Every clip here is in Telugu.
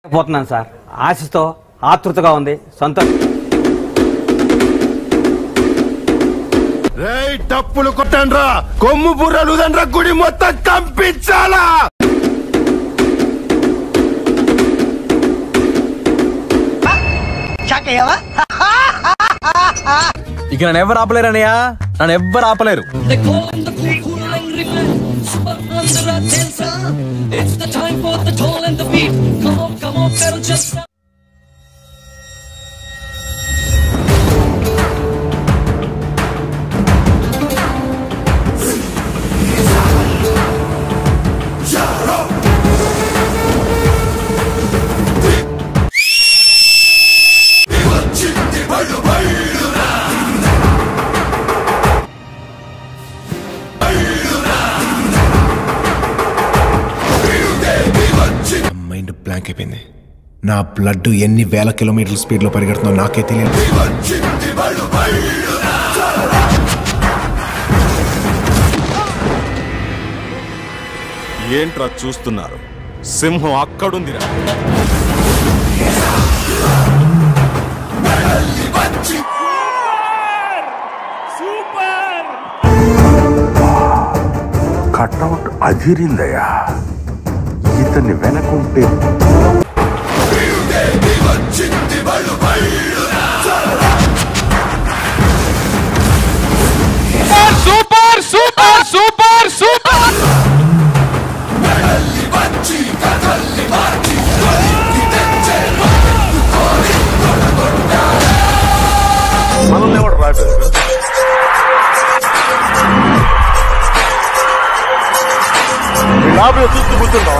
పోతున్నాను సార్ ఆశతో ఆతృతగా ఉంది సంతోషం రేయ్ టప్పులు కొట్టండ్రా కొమ్ము బుర్రలు దండ్రా గుడి మొత్తం కంపించాలా ఇక నన్ను ఎవరు ఆపలేరు అన్నయ్య నన్ను ఎవ్వరు ఆపలేరు They call him the cool, cool and angry man. Super under a dancer. It's the time for the toll and the beat. Come on, come on, pedal just. Mind blank అయిపోయింది నా బ్లడ్ ఎన్ని వేల కిలోమీటర్ల స్పీడ్ లో పరిగెడుతుందో నాకే తెలియదు ఏంట్రా చూస్తున్నారు సింహం అక్కడుందిరా కట్అవుట్ అదిరిందయ్యా ఇతన్ని వెనకుంటే సూపర్ సూపర్ సూపర్ సూపర్ మనం ఎవడు రాడు లాభం చూస్తూ కూర్చున్నాం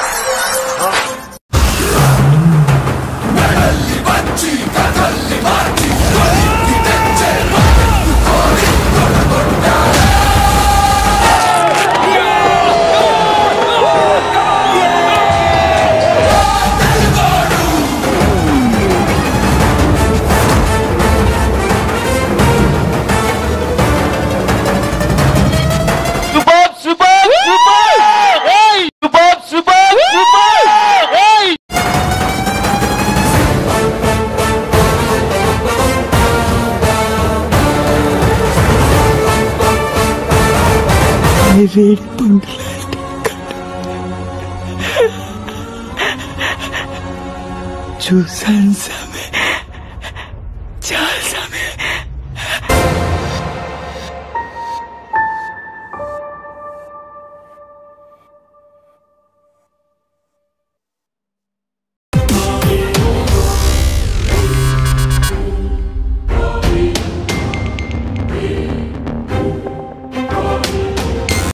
సూపర్ సూపర్ సూపర్ ఏయ్ సూపర్ సూపర్ సూపర్ ఏయ్ చూసాను సార్